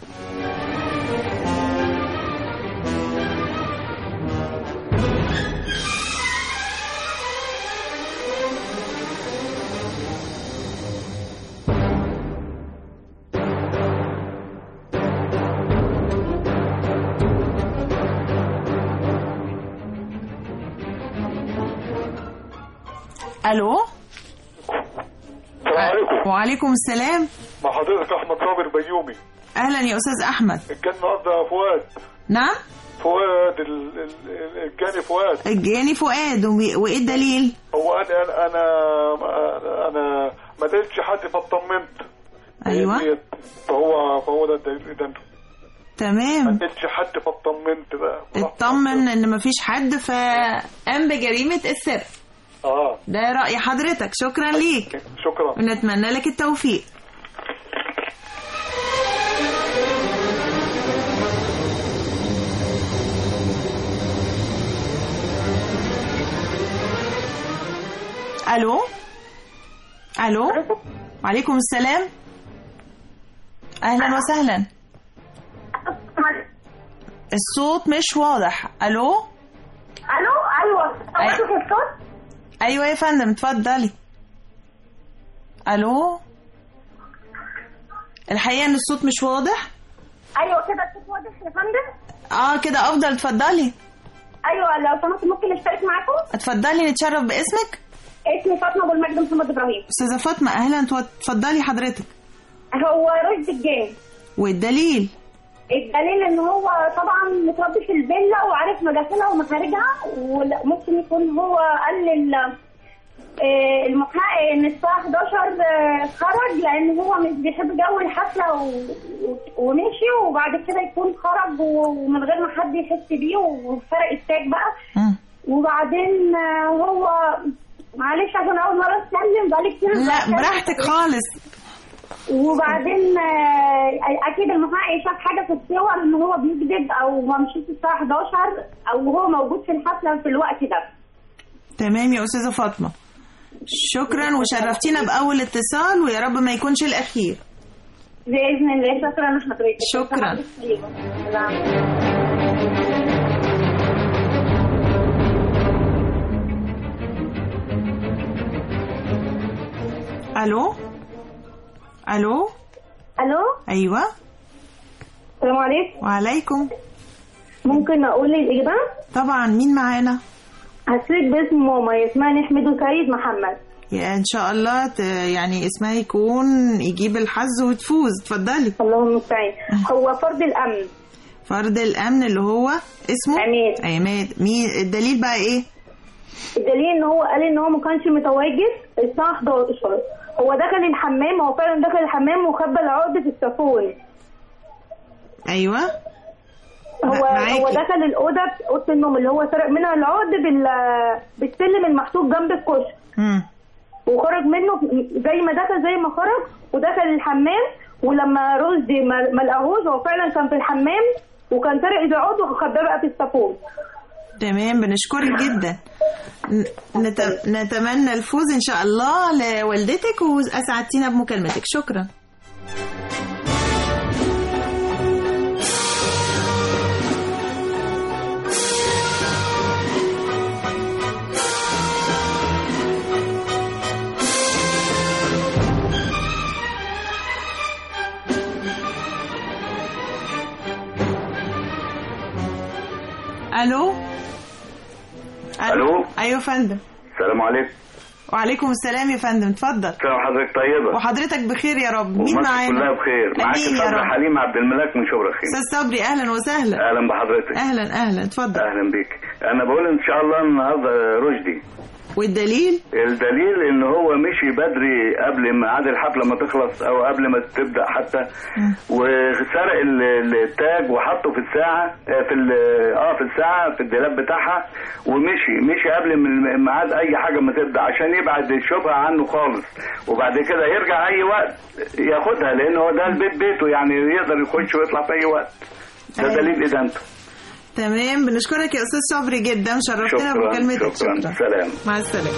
الو السلام عليكم وعليكم السلام مع حضرتك أحمد صابر بيومي اهلا يا استاذ احمد كان النهارده يا فؤاد نعم فؤاد ال- ال- ال- الجاني فؤاد الجاني فؤاد ومي- وايه الدليل هو انا انا انا, أنا ما لقيتش حد فاطمنت ايوه فهو فهو ده الدليل ده ما تمام لقيتش حد فاطمنت بقى اطمن ان مفيش حد فقام بجريمه السرقه اه ده راي حضرتك شكرا ليك شكرا ونتمنى لك التوفيق الو الو وعليكم السلام اهلا وسهلا الصوت مش واضح الو الو ايوه أي- صوتك الصوت ايوه يا فندم اتفضلي الو الحقيقه ان الصوت مش واضح ايوه كده الصوت واضح يا فندم اه كده افضل اتفضلي ايوه لو سمحت ممكن اشترك معاكم اتفضلي نتشرف باسمك اسمي فاطمه ابو المجد محمد ابراهيم استاذه فاطمه اهلا اتو- اتفضلي حضرتك هو رشد الجان والدليل الدليل ان هو طبعا متربي في الفيلا وعارف مداخلها ومخارجها وممكن يكون هو قال لل آه، المحقق ان الساعه 11 آه، خرج لان هو مش بيحب جو الحفله و... و- ومشي وبعد كده يكون خرج و- ومن غير ما حد يحس بيه وفرق التاج بقى وبعدين آه، هو معلش عشان اول مره اتكلم بقالي كتير لا بتكلم. براحتك خالص وبعدين آه، اكيد المحقق شاف حاجه في الصور ان هو بيكذب او ما مشيش الساعه 11 او هو موجود في الحفله في الوقت ده تمام يا استاذه فاطمه شكرا وشرفتينا باول اتصال ويا رب ما يكونش الاخير باذن الله شكرا لحضرتك شكرا. الو الو الو ايوه السلام عليكم وعليكم ممكن اقول الاجابه طبعا مين معانا هسلك باسم ماما ياسمين حميد سيد محمد يا ان شاء الله ت... يعني اسمها يكون يجيب الحظ وتفوز اتفضلي اللهم المستعان هو فرد الامن فرد الامن اللي هو اسمه عماد عماد مين الدليل بقى ايه الدليل ان هو قال ان هو ما كانش متواجد الساعه 11 هو دخل الحمام هو فعلا دخل الحمام وخبى العقد في الصابون ايوه هو معاكي. هو دخل الاوضه اوضه النوم اللي هو سرق منها العقد بال بالسلم المحطوط جنب الكشك مم. وخرج منه زي ما دخل زي ما خرج ودخل الحمام ولما رشدي ما ما لقاهوش هو فعلا كان في الحمام وكان سرق العقد وخباه بقى في الصابون تمام بنشكرك جدا ن- نت... نتمنى الفوز ان شاء الله لوالدتك واسعدتينا بمكالمتك شكرا الو الو ايوه يا فندم السلام عليكم وعليكم السلام يا فندم اتفضل سلام حضرتك طيبة وحضرتك بخير يا رب مين ومصر معانا كلها بخير معاك امين يا الصبر رب حليم عبد الملاك من شبرا خير استاذ صبري اهلا وسهلا اهلا بحضرتك اهلا اهلا اتفضل اهلا بيك انا بقول ان شاء الله النهارده رشدي والدليل الدليل ان هو مشي بدري قبل ميعاد الحفله ما تخلص او قبل ما تبدا حتى وسرق ال- ال- التاج وحطه في الساعه آه، في ال- اه في الساعه في الدولاب بتاعها ومشي مشي قبل من ميعاد اي حاجه ما تبدا عشان يبعد الشبهه عنه خالص وبعد كده يرجع اي وقت ياخدها لان هو ده البيت بيته يعني يقدر يخش ويطلع في اي وقت ده أيوة. دليل ادانته تمام بنشكرك يا استاذ صبري جدا شرفتنا شكرا بمكالمتك شكرا سلام مع السلامه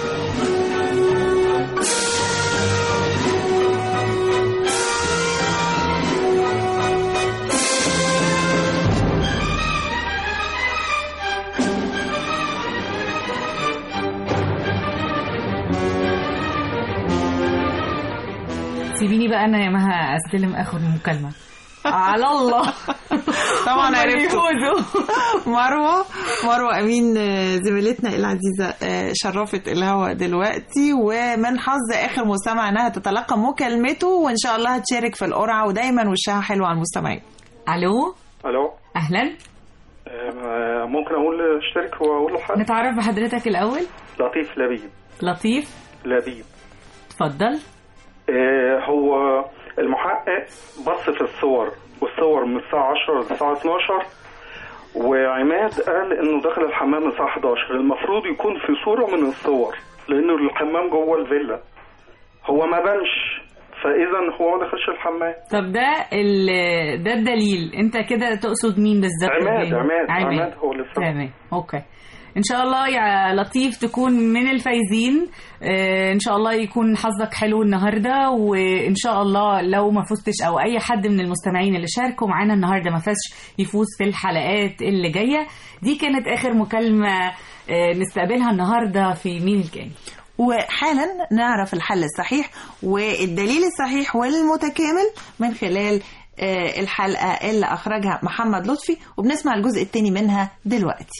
سيبيني بقى انا يا مها استلم اخر مكالمه على الله طبعا هم عرفتوا بيفوزوا. مروه مروه امين آه، زميلتنا العزيزه آه، شرفت الهوا دلوقتي ومن حظ اخر مستمع انها تتلقى مكالمته وان شاء الله هتشارك في القرعه ودايما وشها حلو على المستمعين الو الو اهلا آه، ممكن اقول اشترك واقول له حاجه نتعرف بحضرتك الأول لطيف لبيب لطيف لبيب اتفضل آه، هو المحقق بص في الصور والصور من الساعة 10 للساعة 12 وعماد قال انه دخل الحمام من الساعة 11 المفروض يكون في صورة من الصور لانه الحمام جوه الفيلا هو ما بانش فاذا هو ما دخلش الحمام طب ده ال... ده الدليل انت كده تقصد مين بالظبط عماد البين؟ عماد عماد هو اللي سبب. تمام اوكي ان شاء الله يا لطيف تكون من الفايزين آه، ان شاء الله يكون حظك حلو النهارده وان شاء الله لو ما فزتش او اي حد من المستمعين اللي شاركوا معانا النهارده ما فازش يفوز في الحلقات اللي جايه دي كانت اخر مكالمه آه، نستقبلها النهارده في مين الكائن وحالا نعرف الحل الصحيح والدليل الصحيح والمتكامل من خلال آه، الحلقة اللي أخرجها محمد لطفي وبنسمع الجزء الثاني منها دلوقتي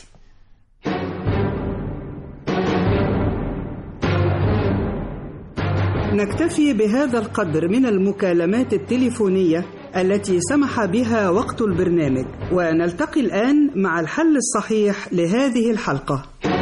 نكتفي بهذا القدر من المكالمات التليفونية التي سمح بها وقت البرنامج ونلتقي الآن مع الحل الصحيح لهذه الحلقة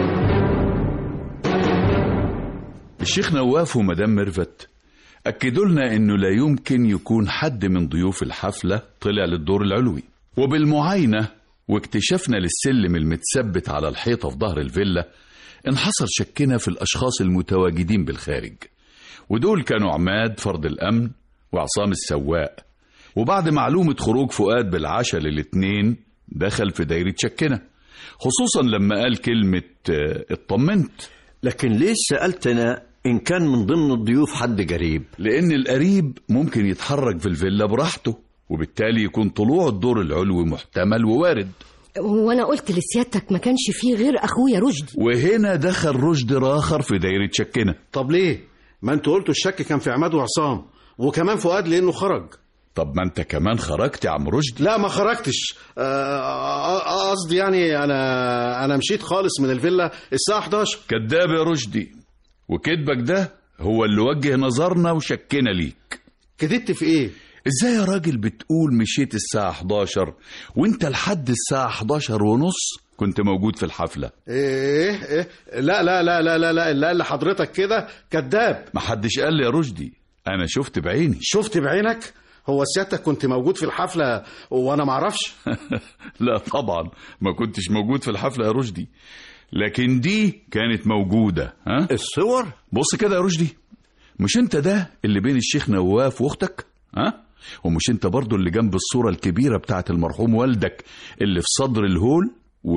الشيخ نواف ومدام ميرفت أكدوا لنا إنه لا يمكن يكون حد من ضيوف الحفلة طلع للدور العلوي وبالمعاينة واكتشافنا للسلم المتثبت على الحيطة في ظهر الفيلا انحصر شكنا في الأشخاص المتواجدين بالخارج ودول كانوا عماد فرد الأمن وعصام السواق وبعد معلومة خروج فؤاد بالعشاء للاتنين دخل في دايرة شكنا خصوصا لما قال كلمة آه، اطمنت لكن ليه سألتنا إن كان من ضمن الضيوف حد قريب لأن القريب ممكن يتحرك في الفيلا براحته وبالتالي يكون طلوع الدور العلوي محتمل ووارد وانا قلت لسيادتك ما كانش فيه غير اخويا رشدي وهنا دخل رشد راخر في دايرة شكنا طب ليه ما انتوا قلتوا الشك كان في عماد وعصام وكمان فؤاد لانه خرج طب ما انت كمان خرجت يا عم رشدي لا ما خرجتش آه، آه، قصدي يعني انا انا مشيت خالص من الفيلا الساعه 11 كذاب يا رشدي وكذبك ده هو اللي وجه نظرنا وشكنا ليك كدبت في ايه ازاي يا راجل بتقول مشيت الساعة 11 وانت لحد الساعة 11 ونص كنت موجود في الحفلة ايه ايه لا لا لا لا لا لا لا اللي حضرتك كده كذاب محدش قال لي يا رشدي انا شفت بعيني شفت بعينك هو سيادتك كنت موجود في الحفله وانا ما اعرفش لا طبعا ما كنتش موجود في الحفلة يا رشدي لكن دي كانت موجودة ها الصور بص كده يا رشدي مش انت ده اللي بين الشيخ نواف واختك ها ومش انت برضو اللي جنب الصورة الكبيرة بتاعت المرحوم والدك اللي في صدر الهول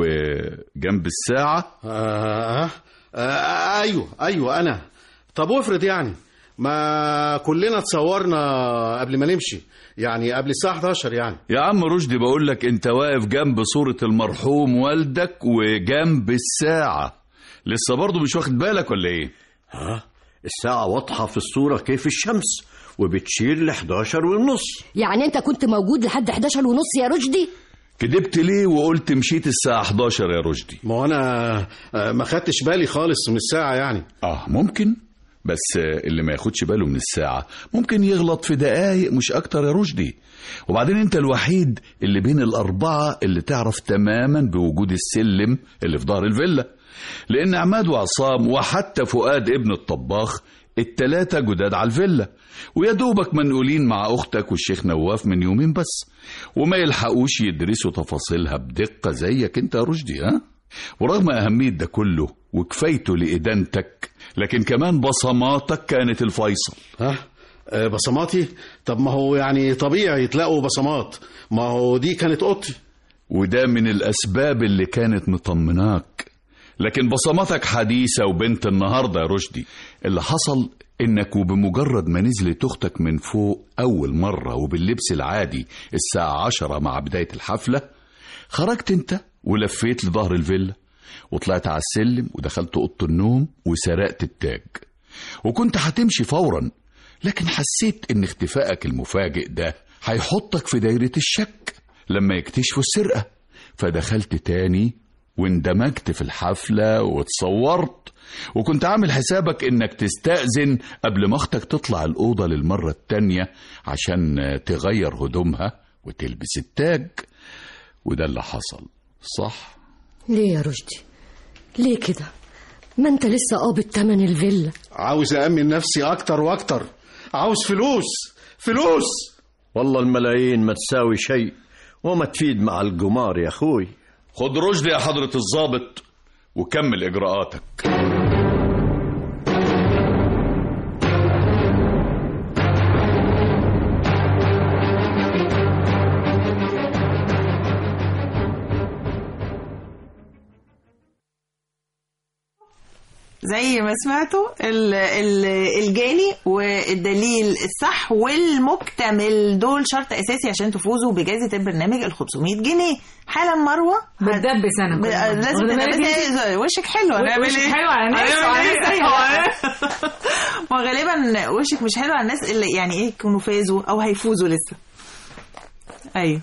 وجنب الساعة آه آه ايوه ايوه انا طب وافرض يعني ما كلنا تصورنا قبل ما نمشي يعني قبل الساعه 11 يعني يا عم رشدي بقول لك انت واقف جنب صورة المرحوم والدك وجنب الساعة لسه برضو مش واخد بالك ولا ايه ها الساعة واضحة في الصورة كيف الشمس وبتشير ل 11 ونص يعني انت كنت موجود لحد 11 ونص يا رشدي كدبت ليه وقلت مشيت الساعة 11 يا رشدي ما هو انا آه، ما خدتش بالي خالص من الساعه يعني اه ممكن بس آه، اللي ما ياخدش باله من الساعة ممكن يغلط في دقايق مش أكتر يا رشدي وبعدين أنت الوحيد اللي بين الأربعة اللي تعرف تماما بوجود السلم اللي في ظهر الفيلا لأن عماد وعصام وحتى فؤاد ابن الطباخ التلاتة جداد على الفيلا ويا دوبك منقولين مع أختك والشيخ نواف من يومين بس وما يلحقوش يدرسوا تفاصيلها بدقة زيك أنت يا رشدي ها ورغم أهمية ده كله وكفايته لإدانتك لكن كمان بصماتك كانت الفيصل ها آه، بصماتي طب ما هو يعني طبيعي يتلاقوا بصمات ما هو دي كانت اوضتي وده من الأسباب اللي كانت مطمناك لكن بصماتك حديثة وبنت النهاردة يا رشدي اللي حصل إنك وبمجرد ما نزلت أختك من فوق أول مرة وباللبس العادي الساعة عشرة مع بداية الحفلة خرجت أنت ولفيت لظهر الفيلا وطلعت على السلم ودخلت أوضة النوم وسرقت التاج وكنت هتمشي فورا لكن حسيت إن اختفائك المفاجئ ده هيحطك في دايرة الشك لما يكتشفوا السرقة فدخلت تاني واندمجت في الحفلة واتصورت وكنت عامل حسابك انك تستأذن قبل ما اختك تطلع الأوضة للمرة التانية عشان تغير هدومها وتلبس التاج وده اللي حصل صح ليه يا رشدي ليه كده ما انت لسه قابض تمن الفيلا عاوز أأمن نفسي أكتر وأكتر عاوز فلوس فلوس والله الملايين ما تساوي شيء وما تفيد مع القمار يا أخوي خد رشدي يا حضرة الضابط وكمل إجراءاتك زي ما سمعتوا ال- ال- الجاني والدليل الصح والمكتمل دول شرط اساسي عشان تفوزوا بجائزه البرنامج ال 500 جنيه حالا مروه بتدبس انا ب- كل مرة. لازم واخدة بالك تدبسي انت؟ وشك حلو هنعمل وشك ايه؟ حلو على الناس هنعمل وعلى ايه؟ الناس أيوة. ما غالبا وشك مش حلو على الناس اللي يعني ايه يكونوا فازوا او هيفوزوا لسه ايوه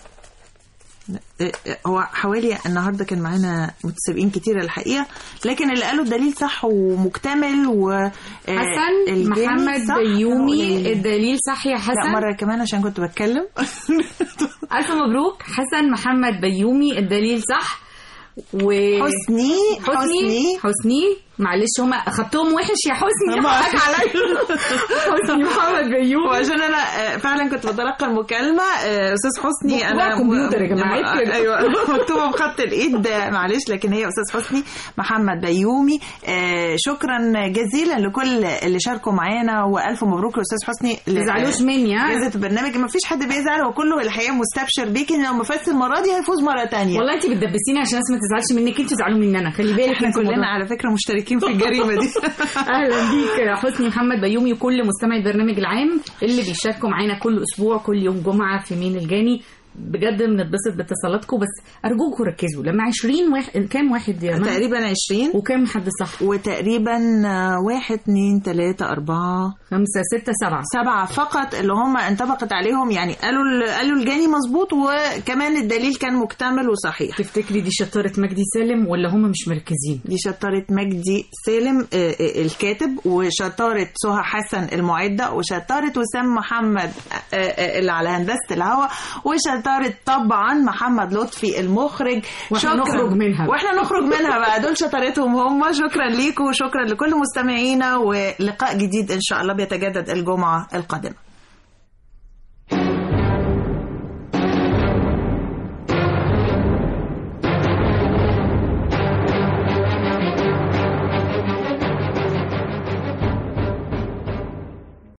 هو حوالي النهارده كان معانا متسابقين كتير الحقيقه لكن اللي قالوا الدليل صح ومكتمل و آه، حسن الجاني محمد صح بيومي قليل. الدليل صح يا لا حسن مره كمان عشان كنت بتكلم ألف مبروك حسن محمد بيومي الدليل صح و حسني حسني حسني معلش هما خدتهم وحش يا حسني ما- حقك عليا حسني محمد بيومي وعشان انا آه، فعلا كنت بتلقى المكالمه آه، استاذ حسني مكتوبة انا على الكمبيوتر يا جماعة، آه، اكتب. ايوه مكتوبه بخط الايد آه، معلش لكن هي استاذ حسني محمد بيومي آه، شكرا جزيلا لكل اللي شاركوا معانا والف مبروك لاستاذ حسني ل- تزعلوش مني، ها؟ جائزه البرنامج ما فيش حد بيزعل وكله الحقيقه مستبشر بيك ان لو ما فاز المره دي هيفوز مره تانية والله انت بتدبسيني عشان الناس ما تزعلش منك انت تزعلوا مني انا خلي بالك احنا انت كلنا الموضوع. على فكره مشتركين في الجريمه دي اهلا بيك يا حسني محمد بيومي وكل مستمعي البرنامج العام اللي بيشاركوا معانا كل اسبوع كل يوم جمعه في مين الجاني بجد بنتبسط باتصالاتكم بس ارجوكم ركزوا لما 20 واحد كام واحد يا مها؟ تقريبا 20 وكام حد صح وتقريبا آه، واحد اتنين تلاتة أربعة خمسة ستة سبعة سبعة فقط اللي هم انطبقت عليهم يعني قالوا ال- قالوا الجاني مظبوط وكمان الدليل كان مكتمل وصحيح تفتكري دي شطارة مجدي سالم ولا هم مش مركزين دي شطارة مجدي سالم آه، آه، الكاتب وشطارة سهى حسن المعدة وشطارة وسام محمد آه، آه، اللي على هندسة الهواء وشطارة طبعا محمد لطفي المخرج واحنا نخرج منها بقى. واحنا نخرج منها بقى دول شطارتهم هم شكرا ليكم وشكرا لكل مستمعينا ولقاء جديد ان شاء الله بيتجدد الجمعة القادمة